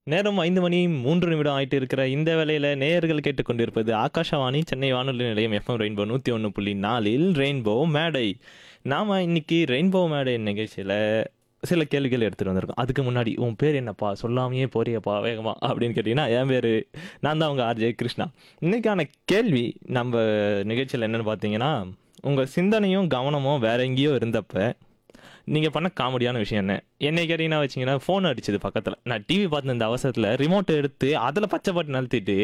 நேரம் ஐந்து மணி மூன்று நிமிடம் ஆயிட்டு இருக்கிற இந்த வேளையில நேயர்கள் கேட்டுக்கொண்டிருப்பது ஆகாஷவாணி சென்னை வானொலி நிலையம் எஃப்எம் ரெயின்போ நூற்றி ஒன்று புள்ளி நாலில் ரெயின்போ மேடை நாம இன்னைக்கு ரெயின்போ மேடை நிகழ்ச்சியில் சில கேள்விகள் எடுத்துகிட்டு வந்திருக்கோம் அதுக்கு முன்னாடி உன் பேர் என்னப்பா சொல்லாமையே போறியப்பா வேகமா அப்படின்னு கேட்டிங்கன்னா என் பேர் நான் தான் உங்கள் ஆர்ஜே கிருஷ்ணா இன்னைக்கான கேள்வி நம்ம நிகழ்ச்சியில் என்னென்னு பார்த்தீங்கன்னா உங்கள் சிந்தனையும் கவனமும் வேற எங்கேயோ இருந்தப்ப நீங்கள் பண்ண காமெடியான விஷயம் என்ன என்னை கேட்டிங்கன்னா வச்சிங்கன்னா ஃபோன் அடிச்சது பக்கத்தில் நான் டிவி பார்த்து இந்த அவசரத்தில் ரிமோட் எடுத்து அதில் பச்சை பட்டு நழுத்திட்டு